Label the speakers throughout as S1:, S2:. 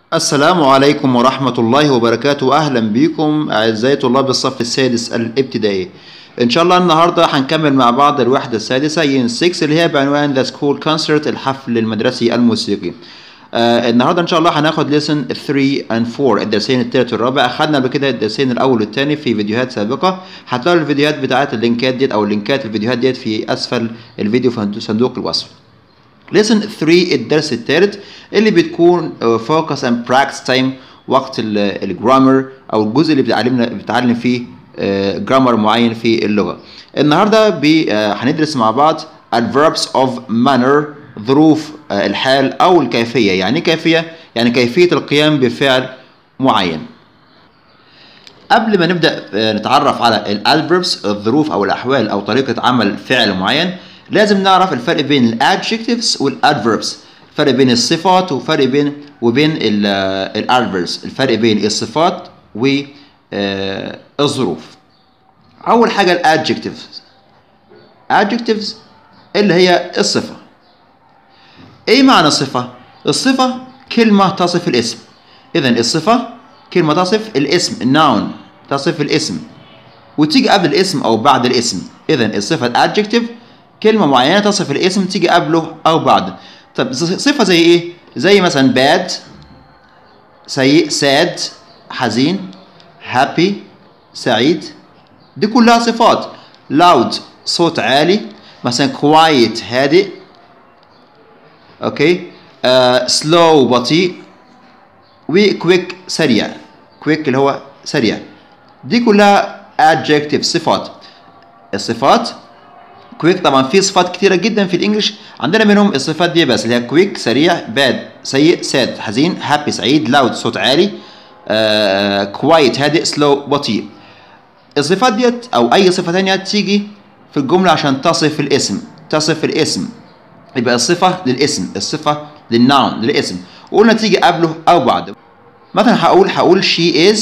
S1: السلام عليكم ورحمة الله وبركاته أهلا بكم أعزائي طلاب الصف السادس الابتدائي إن شاء الله النهاردة هنكمل مع بعض الوحدة السادسة ين 6 اللي هي بعنوان The School Concert الحفل المدرسي الموسيقي آه النهارده ان شاء الله هناخد ليسن 3 and 4 الدرسين الثالث والرابع اخدنا قبل كده الدرسين الاول والثاني في فيديوهات سابقه هتلاقوا الفيديوهات بتاعت اللينكات ديت او لينكات الفيديوهات ديت في اسفل الفيديو في صندوق الوصف ليسن 3 الدرس الثالث اللي بتكون فوكس اند براكتس تايم وقت الجرامر او الجزء اللي بتعلمنا بتعلم فيه جرامر معين في اللغه النهارده هندرس مع بعض adverbs of manner ظروف الحال او الكيفيه يعني كيفيه يعني كيفيه القيام بفعل معين قبل ما نبدا نتعرف على الادفيربس الظروف او الاحوال او طريقه عمل فعل معين لازم نعرف الفرق بين الادجكتيفز والادفيربس الفرق بين الصفات وفرق بين وبين الادفيربس الفرق بين الصفات والظروف اول حاجه الادجكتيفز adjectives اللي هي الصفه ايه معنى الصفه الصفه كلمه تصف الاسم اذا الصفه كلمه تصف الاسم noun تصف الاسم وتيجي قبل الاسم او بعد الاسم اذا الصفه adjective كلمه معينه تصف الاسم تيجي قبله او بعده طب صفه زي ايه زي مثلا bad سيء sad حزين happy سعيد دي كلها صفات loud صوت عالي مثلا quiet هادئ اوكي آه سلو بطيء وكويك سريع كويك اللي هو سريع دي كلها adjective صفات الصفات كويك طبعا في صفات كتيره جدا في الانجليش عندنا منهم الصفات دي بس اللي هي كويك سريع باد سيء ساد حزين هابي سعيد لاود صوت عالي كوايت هادئ سلو بطيء الصفات ديت او اي صفه ثانيه تيجي في الجمله عشان تصف الاسم تصف الاسم يبقى الصفه للاسم الصفه للناون للاسم وقلنا تيجي قبله او بعده مثلا هقول هقول she is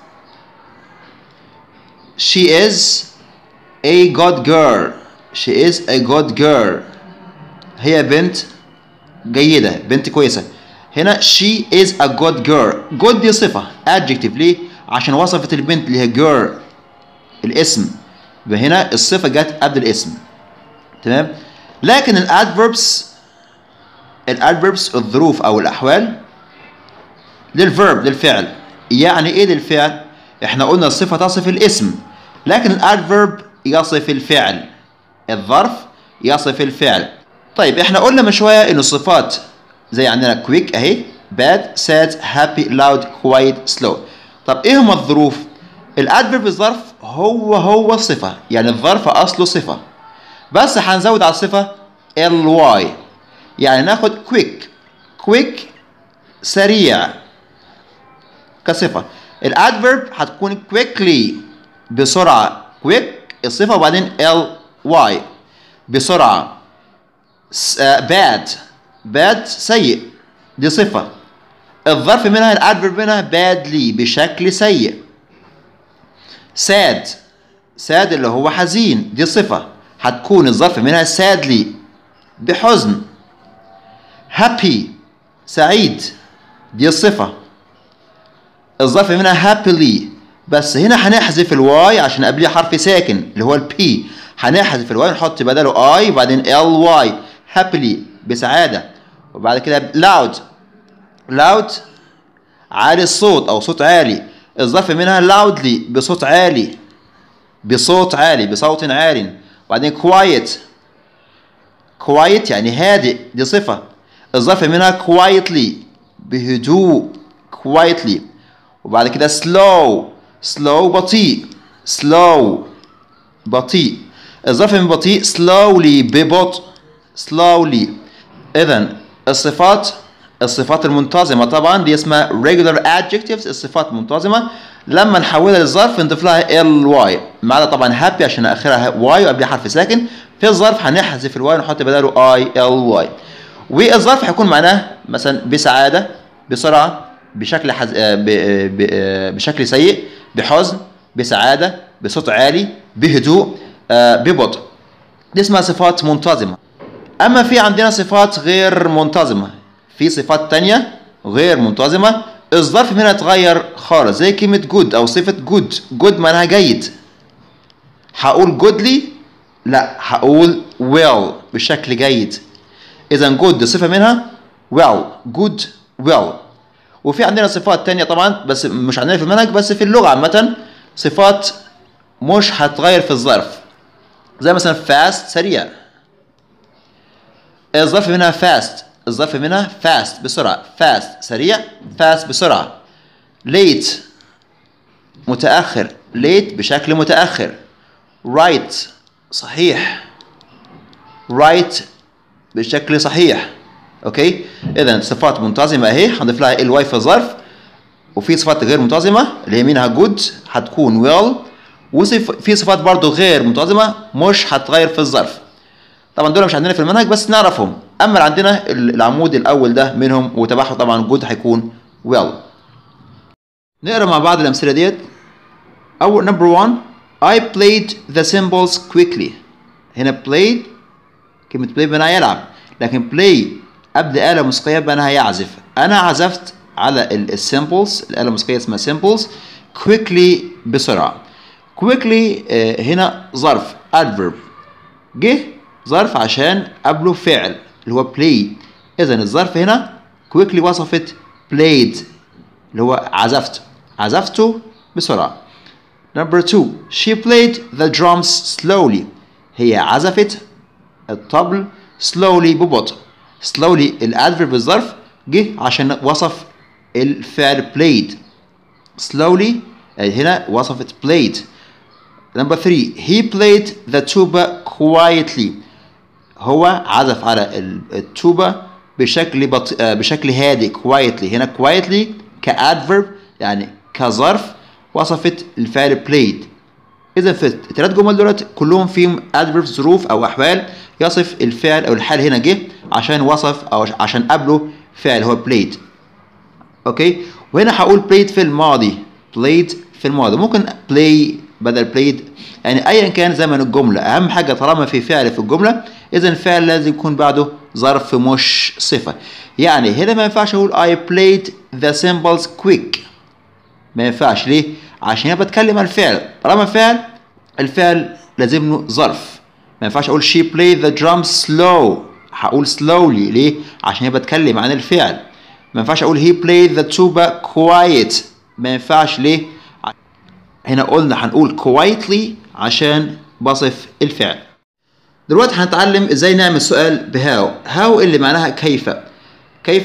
S1: she is a good girl she is a good girl هي بنت جيدة بنت كويسة هنا she is a good girl good دي صفة adjective ليه؟ عشان وصفت البنت اللي هي girl الاسم يبقى هنا الصفة جت قبل الاسم تمام لكن الادفيربس الادفيربس الظروف او الاحوال للفيرب للفعل يعني ايه للفعل احنا قلنا الصفة تصف الاسم لكن الادفيرب يصف الفعل الظرف يصف الفعل طيب احنا قلنا من شويه ان الصفات زي عندنا كويك اهي باد ساد هابي لاود كوايت سلو طب ايه هما الظروف الادفيرب الظرف هو هو الصفه يعني الظرف اصله صفه بس هنزود على الصفه ال واي يعني ناخد كويك كويك سريع كصفه الادفيرب هتكون كويكلي بسرعه كويك الصفه وبعدين ال واي بسرعة باد باد سيء دي صفة الظرف منها الادفيرب منها badly بشكل سيء sad sad اللي هو حزين دي صفة هتكون الظرف منها sadly بحزن happy سعيد دي الصفة الظرف منها happily بس هنا هنحذف الواي عشان قبليه حرف ساكن اللي هو البي هنحذف الواي نحط بداله اي وبعدين ال واي happily بسعاده وبعد كده loud loud عالي الصوت او صوت عالي الظرف منها loudly بصوت عالي بصوت عالي بصوت عال وبعدين quiet quiet يعني هادئ دي صفه الظرف منها quietly بهدوء quietly وبعد كده slow slow بطيء slow بطيء الظرف من بطيء slowly ببطء slowly اذا الصفات الصفات المنتظمه طبعا دي اسمها regular adjectives الصفات المنتظمه لما نحولها للظرف نضيف لها ال واي ما عدا طبعا happy عشان اخرها واي وقبلها حرف ساكن في الظرف هنحذف الواي ونحط بداله اي ال واي والظرف هيكون معناه مثلا بسعاده بسرعه بشكل حز... ب... ب... بشكل سيء بحزن بسعاده بصوت عالي بهدوء ببطء دي اسمها صفات منتظمة أما في عندنا صفات غير منتظمة في صفات تانية غير منتظمة الظرف هنا اتغير خالص زي كلمة جود أو صفة جود جود معناها جيد هقول جودلي لا هقول well بشكل جيد إذا جود دي صفة منها well good well وفي عندنا صفات تانية طبعا بس مش عندنا في المنهج بس في اللغة عامة صفات مش هتغير في الظرف زي مثلا fast سريع الظرف منها fast الظرف منها fast بسرعة fast سريع fast بسرعة late متأخر late بشكل متأخر right صحيح right بشكل صحيح اوكي اذا صفات منتظمه اهي هنضيف لها الواي في الظرف وفي صفات غير منتظمه اللي هي منها good هتكون well وصف في صفات برضو غير منتظمه مش هتغير في الظرف طبعا دول مش عندنا في المنهج بس نعرفهم اما اللي عندنا العمود الاول ده منهم وتبعهم طبعا good هيكون well نقرا مع بعض الامثله ديت اول نمبر 1 I played the cymbals quickly هنا played كلمة play بمعنى يلعب لكن play قبل آلة موسيقية بمعنى يعزف أنا عزفت على السيمبلز الآلة الموسيقية اسمها سيمبلز quickly بسرعة quickly آه هنا ظرف adverb جه ظرف عشان قبله فعل اللي هو play إذا الظرف هنا quickly وصفت played اللي هو عزفت عزفته بسرعة Number two, she played the drums slowly. هي عزفت الطبل slowly ببطء. slowly الادفيرب الظرف جه عشان وصف الفعل played. slowly هنا وصفت played. Number three, he played the tuba quietly. هو عزف على التوبة بشكل بط... بشكل هادئ quietly. هنا quietly كادفيرب يعني كظرف وصفت الفعل played اذا في الثلاث جمل دولت كلهم فيهم adverbs ظروف او احوال يصف الفعل او الحال هنا جه عشان وصف او عشان قبله فعل هو played اوكي وهنا هقول played في الماضي played في الماضي ممكن play بدل played يعني ايا كان زمن الجمله اهم حاجه طالما في فعل في الجمله اذا الفعل لازم يكون بعده ظرف مش صفه يعني هنا ما ينفعش اقول I played the cymbals quick ما ينفعش ليه؟ عشان انا بتكلم عن الفعل طالما فعل الفعل لازم له ظرف ما ينفعش اقول she played the drums slow هقول slowly ليه؟ عشان انا بتكلم عن الفعل ما ينفعش اقول he played the tuba quiet ما ينفعش ليه؟ هنا قلنا هنقول quietly عشان بصف الفعل دلوقتي هنتعلم ازاي نعمل سؤال بهاو هاو اللي معناها كيف كيف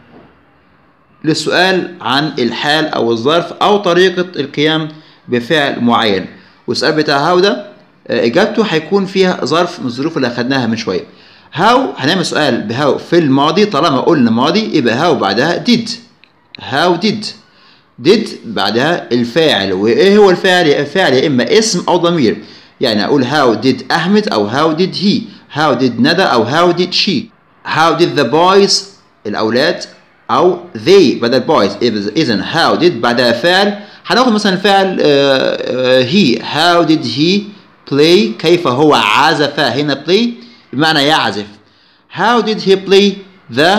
S1: للسؤال عن الحال او الظرف او طريقة القيام بفعل معين والسؤال بتاع هاو ده اجابته هيكون فيها ظرف من الظروف اللي اخدناها من شوية هاو هنعمل سؤال بهاو في الماضي طالما قلنا ماضي يبقى هاو بعدها did هاو did did بعدها الفاعل وايه هو الفاعل الفاعل يا اما اسم او ضمير يعني اقول how did احمد او how did he how did ندى او how did she how did the boys الاولاد او they بدل boys اذا how did بعدها فعل هناخد مثلا فعل uh, uh, he how did he play كيف هو عزف هنا play بمعنى يعزف how did he play the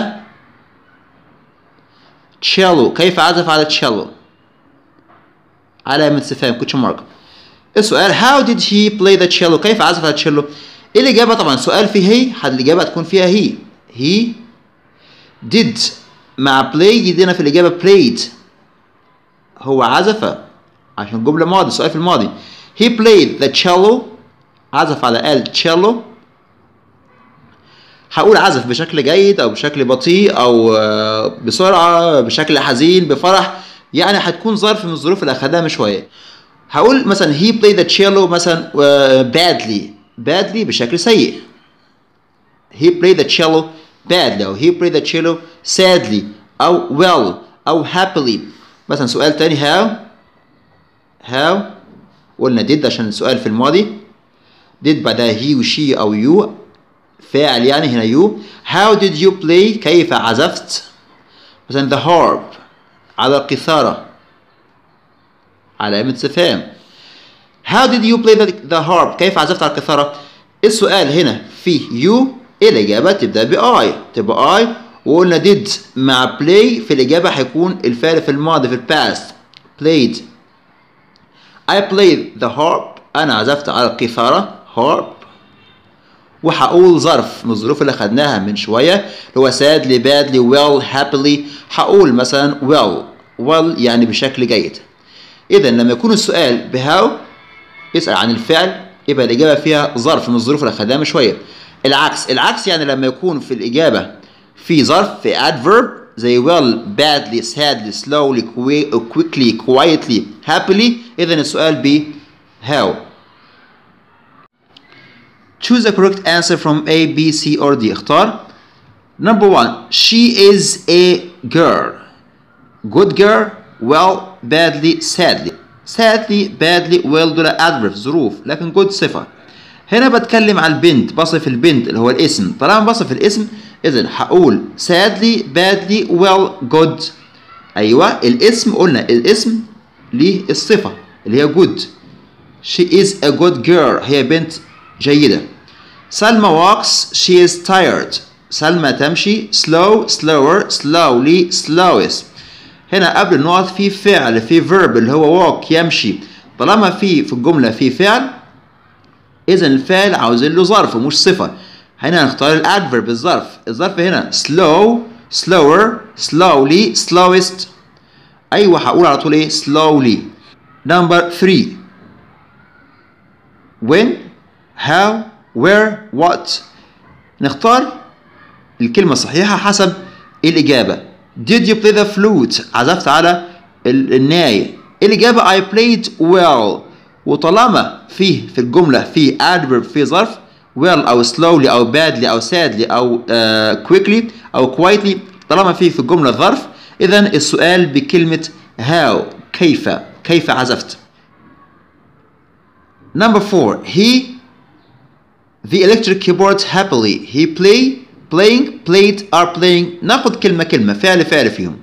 S1: cello كيف عزف على cello علامة استفهام كوتش مارك السؤال how did he play the cello كيف عزف على cello ايه الإجابة طبعا سؤال فيه هي الإجابة هتكون فيها he he did مع play يدينا في الإجابة played هو عزف عشان جملة ماضي سؤال في الماضي he played the cello عزف على آلة cello هقول عزف بشكل جيد أو بشكل بطيء أو بسرعة بشكل حزين بفرح يعني هتكون ظرف من الظروف اللي أخدناها من شوية هقول مثلا he played the cello مثلا badly badly بشكل سيء he played the cello badly أو he played the cello sadly أو well أو happily مثلا سؤال تاني how how قلنا did عشان السؤال في الماضي did بعدها he و she أو you فاعل يعني هنا you how did you play كيف عزفت مثلا the harp على القيثارة علامة استفهام how did you play the, the harp كيف عزفت على القيثارة السؤال هنا فيه you الإجابة تبدأ ب I تبقى I وقلنا did مع play في الإجابة هيكون الفعل في الماضي في الباست played I played the harp أنا عزفت على القيثارة harp وهقول ظرف من الظروف اللي خدناها من شوية اللي هو sadly badly well happily هقول مثلا well well يعني بشكل جيد إذا لما يكون السؤال بهاو يسأل عن الفعل يبقى الإجابة فيها ظرف من الظروف اللي خدناها من شوية العكس العكس يعني لما يكون في الإجابة في ظرف في adverb زي well badly sadly slowly quickly quietly happily إذا السؤال ب how choose the correct answer from A B C or D اختار number one she is a girl good girl well badly sadly sadly badly well دول adverbs ظروف لكن good صفة هنا بتكلم على البنت بصف البنت اللي هو الاسم طالما بصف الاسم اذا هقول sadly badly well good ايوه الاسم قلنا الاسم ليه الصفة اللي هي good she is a good girl هي بنت جيدة سلمى walks she is tired سلمى تمشي slow slower slowly slowest هنا قبل النقط في فعل في verb اللي هو walk يمشي طالما في في الجملة في فعل إذا الفعل عاوزين له ظرف مش صفة هنا هنختار الادفرب الظرف الظرف هنا slow slower slowly slowest أيوة هقول على طول إيه slowly number three when how where what نختار الكلمة الصحيحة حسب الإجابة did you play the flute عزفت على الناي الإجابة I played well وطالما فيه في الجملة في adverb في ظرف well أو slowly أو badly أو sadly أو uh, quickly أو quietly طالما فيه في الجملة ظرف إذا السؤال بكلمة how كيف كيف عزفت number four he the electric keyboard happily he play playing played are playing ناخد كلمة كلمة فعل فعل فيهم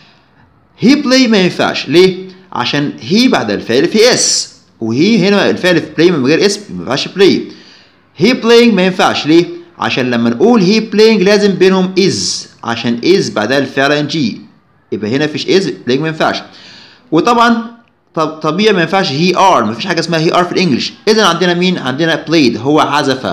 S1: he play ما ينفعش ليه عشان he بعد الفعل في اس وهي هنا الفعل في play من غير اسم ما ينفعش play he playing ما ينفعش ليه عشان لما نقول he playing لازم بينهم is عشان is بعدها الفعل ng يبقى هنا فيش is playing ما ينفعش وطبعا طب طبيعي ما ينفعش he are ما فيش حاجه اسمها he are في الانجليش اذا عندنا مين عندنا played هو عزف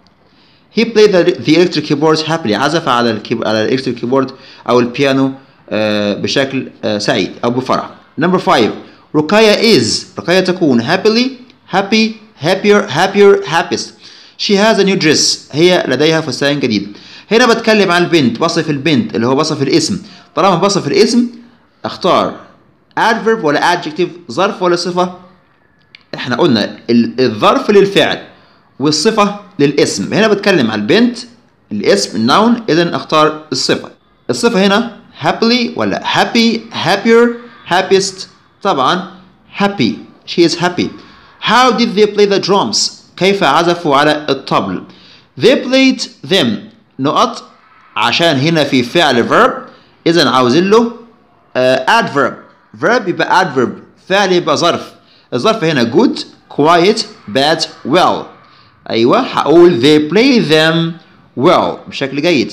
S1: he played the, the electric keyboards happily عزف على الكيب... على الالكتريك كيبورد او البيانو آه بشكل آه سعيد او بفرح number 5 رقية is رقية تكون happily happy happier happier happiest she has a new dress هي لديها فستان جديد هنا بتكلم عن البنت بصف البنت اللي هو بصف الاسم طالما بصف الاسم اختار adverb ولا adjective ظرف ولا صفة احنا قلنا الظرف للفعل والصفة للاسم هنا بتكلم عن البنت الاسم النون اذا اختار الصفة الصفة هنا happily ولا happy happier happiest طبعا happy she is happy how did they play the drums كيف عزفوا على الطبل they played them نقط عشان هنا في فعل verb اذا عاوزين له uh, adverb verb يبقى adverb فعل يبقى ظرف الظرف هنا good quiet bad well ايوه هقول they play them well بشكل جيد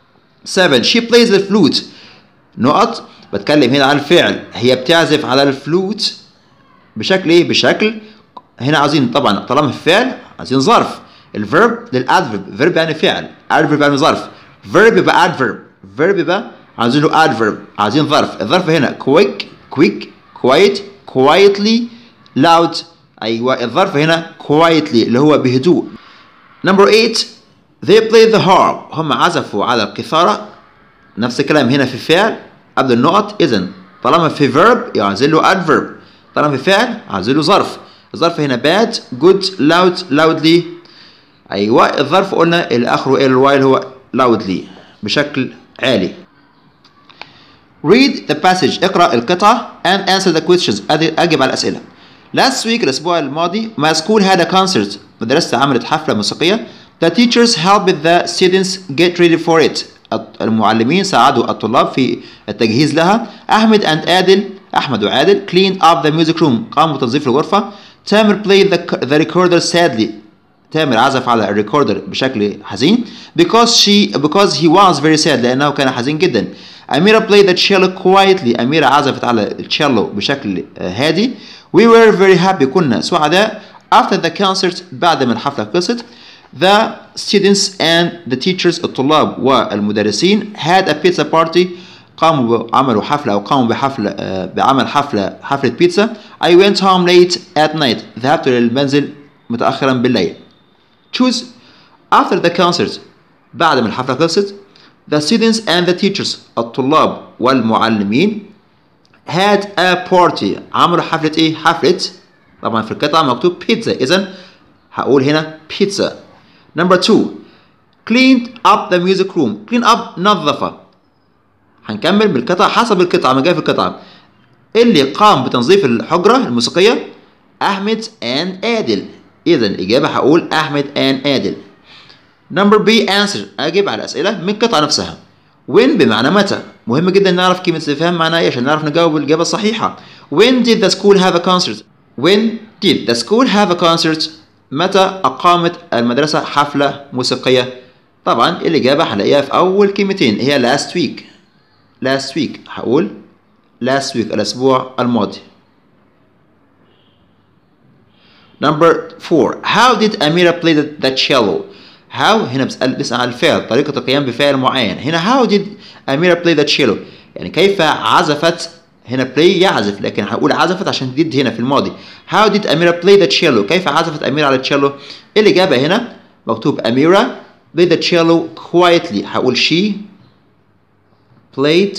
S1: 7 she plays the flute نقط بتكلم هنا عن الفعل هي بتعزف على الفلوت بشكل ايه بشكل هنا عايزين طبعا طالما الفعل عايزين ظرف الفيرب للادفيرب فيرب يعني فعل ادفيرب يعني ظرف فيرب يبقى ادفيرب فيرب يبقى عايزين له ادفيرب عايزين ظرف الظرف هنا quick quick quiet quietly loud ايوه الظرف هنا quietly اللي هو بهدوء number 8 they played the harp هم عزفوا على القيثارة نفس الكلام هنا في فعل قبل النقط اذا طالما في verb يعزل له adverb طالما في فعل عزل له ظرف الظرف هنا bad good loud loudly ايوه الظرف قلنا اللي اخره ال واي اللي هو loudly بشكل عالي read the passage اقرا القطعه and answer the questions اجب على الاسئله last week الاسبوع الماضي my school had a concert مدرستي عملت حفله موسيقيه the teachers helped the students get ready for it المعلمين ساعدوا الطلاب في التجهيز لها احمد and عادل احمد وعادل cleaned up the music room قاموا بتنظيف الغرفه تامر played the, the recorder sadly تامر عزف على الريكوردر بشكل حزين because she because he was very sad لأنه كان حزين جدا أميرة played the cello quietly أميرة عزفت على التشيلو بشكل هادي we were very happy كنا سعداء after the concert بعد ما الحفلة خلصت the students and the teachers الطلاب والمدرسين had a pizza party قاموا بعملوا حفلة أو قاموا بحفلة بعمل حفلة حفلة بيتزا I went home late at night ذهبت للمنزل متأخرا بالليل choose after the concert بعد ما الحفلة خلصت the students and the teachers الطلاب والمعلمين had a party عملوا حفلة ايه؟ حفلة طبعا في القطعة مكتوب بيتزا إذا هقول هنا بيتزا number two cleaned up the music room clean up نظف هنكمل بالقطعة حسب القطعة ما جاي في القطعة اللي قام بتنظيف الحجرة الموسيقية أحمد and عادل إذا الإجابة هقول أحمد and عادل نمبر بي answer أجيب على الأسئلة من القطعة نفسها when بمعنى متى مهم جدا نعرف كلمة استفهام معناها إيه عشان نعرف نجاوب الإجابة الصحيحة when did the school have a concert when did the school have a concert متى أقامت المدرسة حفلة موسيقية طبعا الإجابة هنلاقيها في أول كلمتين هي last week last week هقول last week الأسبوع الماضي Number four How did Amira play the, the cello how هنا بسأل بسأل عن الفعل طريقة القيام بفعل معين هنا how did Amira play the cello يعني كيف عزفت هنا play يعزف لكن هقول عزفت عشان did هنا في الماضي how did Amira play the cello كيف عزفت أميرة على التشيلو الإجابة هنا مكتوب أميرة play the cello quietly هقول she played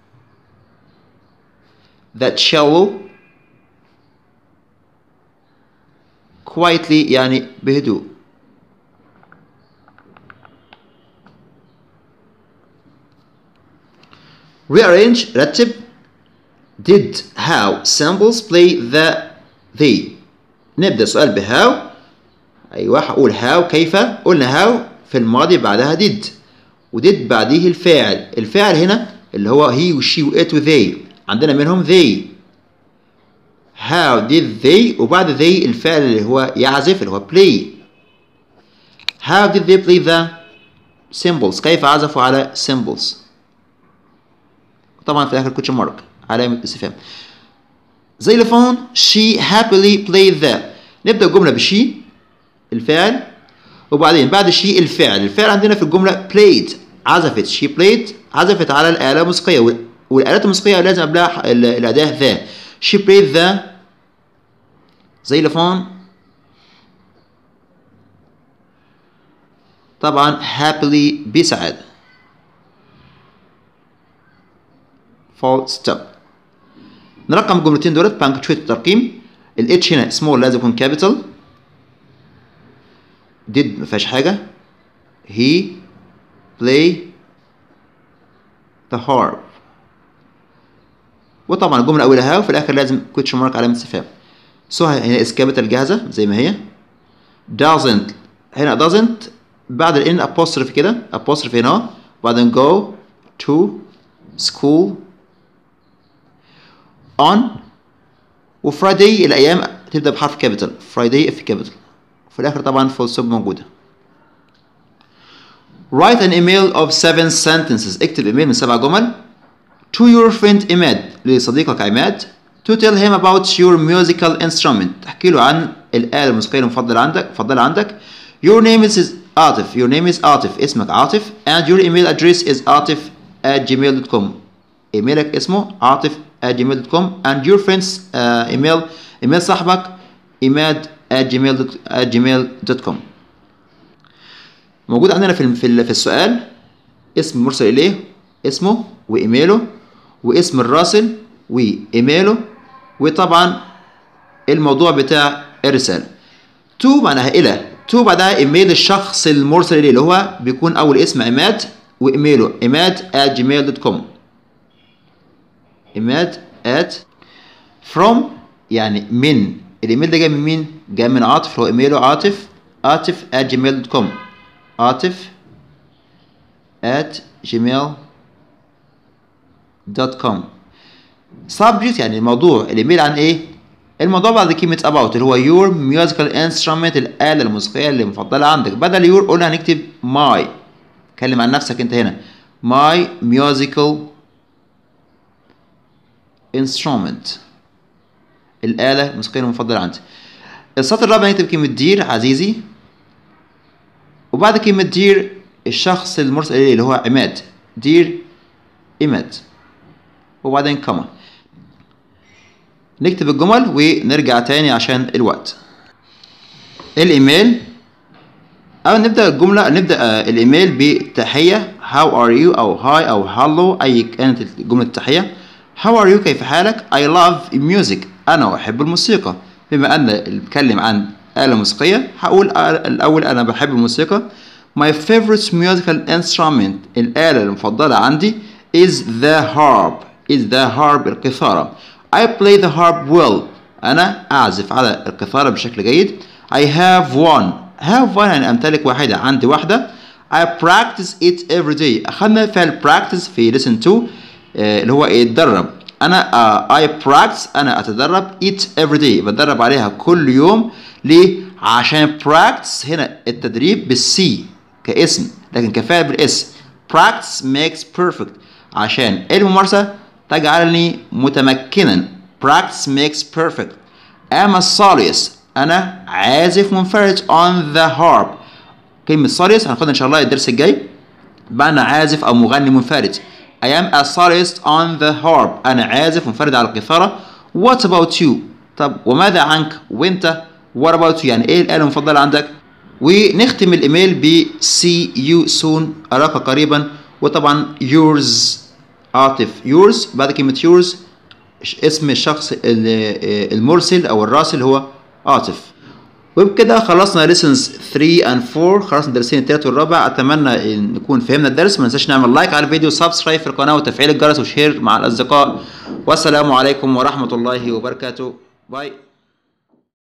S1: the cello quietly يعني بهدوء rearrange رتب did how symbols play the they نبدأ السؤال بهاو أيوة هقول هاو كيف قلنا هاو في الماضي بعدها did وديد بعديه الفاعل الفاعل هنا اللي هو he وشي وات وذي عندنا منهم they how did they وبعد they الفعل اللي هو يعزف اللي هو play how did they play the symbols كيف عزفوا على symbols طبعا في الاخر كوتش مارك علامة استفهام زي الفون she happily played the نبدأ الجملة بشي الفعل وبعدين بعد شي الفعل الفعل عندنا في الجملة played عزفت she played عزفت على الآلة الموسيقية والآلات الموسيقية لازم قبلها الأداة ذا she played the زي الفون طبعا happily بسعادة full stop نرقم الجملتين دولت بانكتشويت الترقيم ال H هنا small لازم يكون capital did ما فيهاش حاجة he play the harp وطبعا الجملة أولها وفي الآخر لازم كوتش مارك علامة استفهام سو هنا اس كابيتال جاهزة زي ما هي doesn't هنا doesn't بعد ال n apostrophe كده apostrophe هنا وبعدين go to school on وفرايداي الأيام تبدأ بحرف كابيتال فرايداي اف كابيتال في الآخر طبعا فول ستوب موجودة write an email of seven sentences اكتب ايميل من سبع جمل to your friend إماد لصديقك عماد to tell him about your musical instrument تحكي له عن الآلة الموسيقية المفضلة عندك المفضلة عندك your name is عاطف your name is عاطف اسمك عاطف and your email address is عاطف at gmail.com ايميلك اسمه عاطف at gmail.com and your friend's uh, email ايميل صاحبك إماد at gmail at gmail.com موجود عندنا في في في السؤال اسم المرسل إليه اسمه وإيميله واسم الراسل وإيميله وطبعا الموضوع بتاع الرسالة تو معناها إلى تو بعدها إيميل الشخص المرسل إليه اللي هو بيكون أول اسم عماد وإيميله عماد at gmail.com عماد at from يعني من الإيميل ده جاي من مين؟ جاي من عاطف هو إيميله عاطف عاطف at gmail.com عاطف at gmail.com subject يعني الموضوع الايميل عن ايه الموضوع بعد كلمة about اللي هو your musical instrument الآلة الموسيقية اللي مفضلة عندك بدل your قلنا هنكتب my اتكلم عن نفسك انت هنا my musical instrument الآلة الموسيقية المفضلة عندي السطر الرابع نكتب كلمة دير عزيزي وبعد كلمة دير الشخص المرسل إليه اللي هو عماد دير عماد وبعدين كما نكتب الجمل ونرجع تاني عشان الوقت الايميل او نبدا الجمله نبدا الايميل بتحيه how are you او hi او hello اي كانت جمله التحيه how are you كيف حالك I love music انا احب الموسيقى بما ان بتكلم عن آلة موسيقية هقول الأول أنا بحب الموسيقى My favorite musical instrument الآلة المفضلة عندي is the harp is the harp القيثارة I play the harp well أنا أعزف على القيثارة بشكل جيد I have one have one يعني أمتلك واحدة عندي واحدة I practice it every day أخذنا فعل practice في listen to آه اللي هو يتدرب أنا آه I practice أنا أتدرب it every day بتدرب عليها كل يوم ليه؟ عشان practice هنا التدريب بالسي كاسم لكن كفاءة بالاس practice makes perfect عشان الممارسة تجعلني متمكنا practice makes perfect I'm a soloist أنا عازف منفرد on the harp كلمة soloist هناخدها إن شاء الله الدرس الجاي بمعنى عازف أو مغني منفرد I am a soloist on the harp أنا عازف منفرد على القيثارة What about you طب وماذا عنك وأنت What about you يعني إيه الآلة المفضلة عندك ونختم الإيميل ب see you soon أراك قريبا وطبعا yours عاطف yours بعد كلمة yours اسم الشخص المرسل أو الراسل هو عاطف وبكده خلصنا lessons 3 and 4 خلصنا الدرسين الثالث والرابع اتمنى ان نكون فهمنا الدرس ما ننساش نعمل لايك على الفيديو سبسكرايب في القناه وتفعيل الجرس وشير مع الاصدقاء والسلام عليكم ورحمه الله وبركاته باي